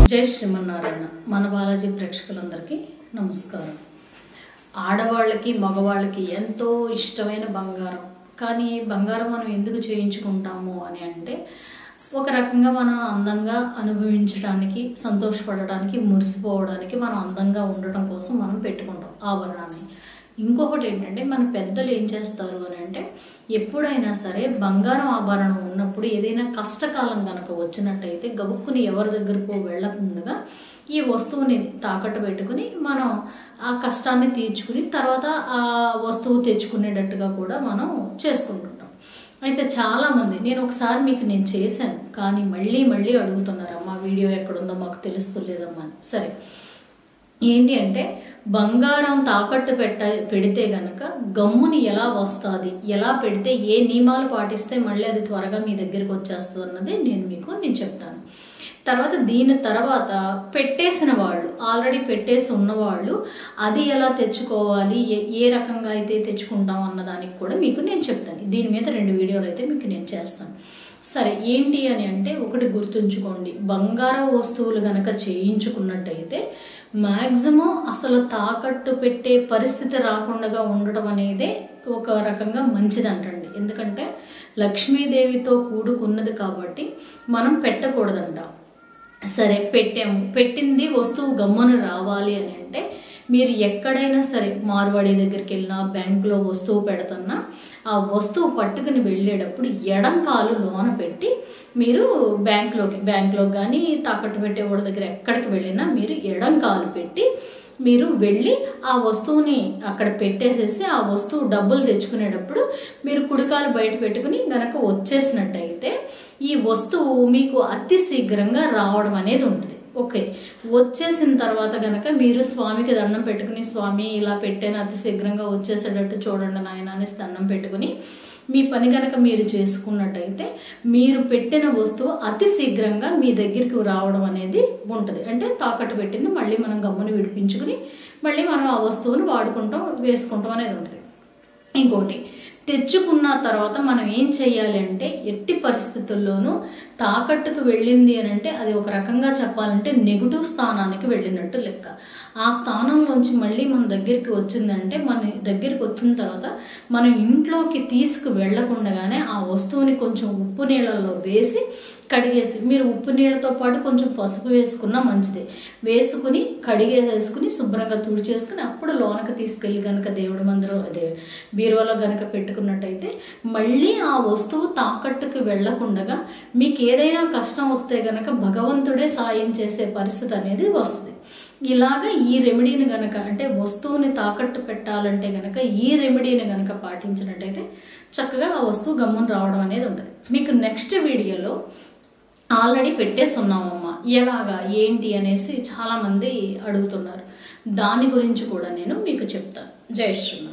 జై శ్రీమన్నారాయణ మన బాలాజీ ప్రేక్షకులందరికీ నమస్కారం ఆడవాళ్ళకి మగవాళ్ళకి ఎంతో ఇష్టమైన బంగారం కానీ బంగారం మనం ఎందుకు చేయించుకుంటాము అని అంటే ఒక రకంగా మనం అందంగా అనుభవించడానికి సంతోషపడడానికి మురిసిపోవడానికి మనం అందంగా ఉండటం కోసం మనం పెట్టుకుంటాం ఆభరణాన్ని ఇంకొకటి ఏంటంటే మన పెద్దలు ఏం చేస్తారు అని అంటే ఎప్పుడైనా సరే బంగారం ఆభరణం ఉన్నప్పుడు ఏదైనా కష్టకాలం కనుక వచ్చినట్టయితే గబుక్కుని ఎవరి దగ్గరకు వెళ్ళకుండా ఈ వస్తువుని తాకట్టు పెట్టుకుని మనం ఆ కష్టాన్ని తీర్చుకుని తర్వాత ఆ వస్తువు తెచ్చుకునేటట్టుగా కూడా మనం చేసుకుంటుంటాం అయితే చాలామంది నేను ఒకసారి మీకు నేను చేశాను కానీ మళ్ళీ మళ్ళీ అడుగుతున్నారు అమ్మా వీడియో ఎక్కడుందో మాకు తెలుస్తలేదమ్మా అని సరే ఏంటి అంటే బంగారం తాకట్టు పెట్ట పెడితే గనక గమ్ముని ఎలా వస్తుంది ఎలా పెడితే ఏ నియమాలు పాటిస్తే మళ్ళీ అది త్వరగా మీ దగ్గరికి వచ్చేస్తుంది అన్నది నేను మీకు నేను చెప్తాను తర్వాత దీని తర్వాత పెట్టేసిన వాళ్ళు ఆల్రెడీ పెట్టేసి ఉన్నవాళ్ళు అది ఎలా తెచ్చుకోవాలి ఏ ఏ రకంగా అయితే తెచ్చుకుంటాం అన్నదానికి కూడా మీకు నేను చెప్తాను దీని మీద రెండు వీడియోలు అయితే మీకు నేను చేస్తాను సరే ఏంటి అని అంటే ఒకటి గుర్తుంచుకోండి బంగారం వస్తువులు గనక చేయించుకున్నట్టయితే మ్యాక్సిమం అసలు తాకట్టు పెట్టే పరిస్థితి రాకుండా ఉండడం అనేదే ఒక రకంగా మంచిదంటండి ఎందుకంటే లక్ష్మీదేవితో కూడుకున్నది కాబట్టి మనం పెట్టకూడదంట సరే పెట్టాము పెట్టింది వస్తువు గమ్మున రావాలి అని అంటే మీరు ఎక్కడైనా సరే మార్వాడి దగ్గరికి వెళ్ళినా బ్యాంకులో వస్తువు పెడుతున్నా ఆ వస్తువు పట్టుకుని వెళ్ళేటప్పుడు ఎడం కాలు లోన పెట్టి మీరు బ్యాంకులోకి బ్యాంకులోకి కానీ తాకట్టు పెట్టే వాళ్ళ దగ్గర ఎక్కడికి వెళ్ళినా మీరు ఎడం కాలు పెట్టి మీరు వెళ్ళి ఆ వస్తువుని అక్కడ పెట్టేసేసి ఆ వస్తువు డబ్బులు తెచ్చుకునేటప్పుడు మీరు కుడికాలు బయట పెట్టుకుని గనక వచ్చేసినట్టయితే ఈ వస్తువు మీకు అతి శీఘ్రంగా రావడం అనేది ఉంటుంది ఓకే వచ్చేసిన తర్వాత గనక మీరు స్వామికి దండం పెట్టుకుని స్వామి ఇలా పెట్టాను అతి శీఘ్రంగా వచ్చేసేటట్టు చూడండి నాయన అనేసి దండం పెట్టుకుని మీ పని కనుక మీరు చేసుకున్నట్టయితే మీరు పెట్టిన వస్తువు అతి శీఘ్రంగా మీ దగ్గరికి రావడం అనేది ఉంటుంది అంటే తాకట్టు పెట్టింది మళ్ళీ మనం గమ్ముని విడిపించుకుని మళ్ళీ మనం ఆ వస్తువుని వాడుకుంటాం వేసుకుంటాం అనేది ఉంటుంది ఇంకోటి తెచ్చుకున్న తర్వాత మనం ఏం చేయాలి అంటే ఎట్టి పరిస్థితుల్లోనూ తాకట్టుకు వెళ్ళింది అని అంటే అది ఒక రకంగా చెప్పాలంటే నెగిటివ్ స్థానానికి వెళ్ళినట్టు లెక్క ఆ స్థానంలోంచి మళ్ళీ మన దగ్గరికి వచ్చిందంటే మన దగ్గరికి వచ్చిన తర్వాత మనం ఇంట్లోకి తీసుకు వెళ్లకుండగానే ఆ వస్తువుని కొంచెం ఉప్పు నీళ్ళల్లో వేసి కడిగేసి మీరు ఉప్పు నీళ్ళతో పాటు కొంచెం పసుపు వేసుకున్నా మంచిదే వేసుకుని కడిగేసుకుని శుభ్రంగా తుడిచేసుకుని అప్పుడు లోనకి తీసుకెళ్ళి కనుక దేవుడి మందిరం అదే బీరువాలో కనుక పెట్టుకున్నట్టయితే మళ్ళీ ఆ వస్తువు తాకట్టుకు వెళ్లకుండగా మీకు ఏదైనా కష్టం వస్తే గనక భగవంతుడే సాయం చేసే పరిస్థితి అనేది వస్తుంది ఇలాగ ఈ రెమెడీని గనక అంటే వస్తువుని తాకట్టు పెట్టాలంటే గనక ఈ రెమెడీని గనక పాటించినట్టయితే చక్కగా ఆ వస్తువు గమ్మున రావడం అనేది ఉంటుంది మీకు నెక్స్ట్ వీడియోలో ఆల్రెడీ పెట్టేసి ఉన్నామమ్మా ఎలాగా ఏంటి అనేసి చాలామంది అడుగుతున్నారు దాని గురించి కూడా నేను మీకు చెప్తాను జై శ్రీమన్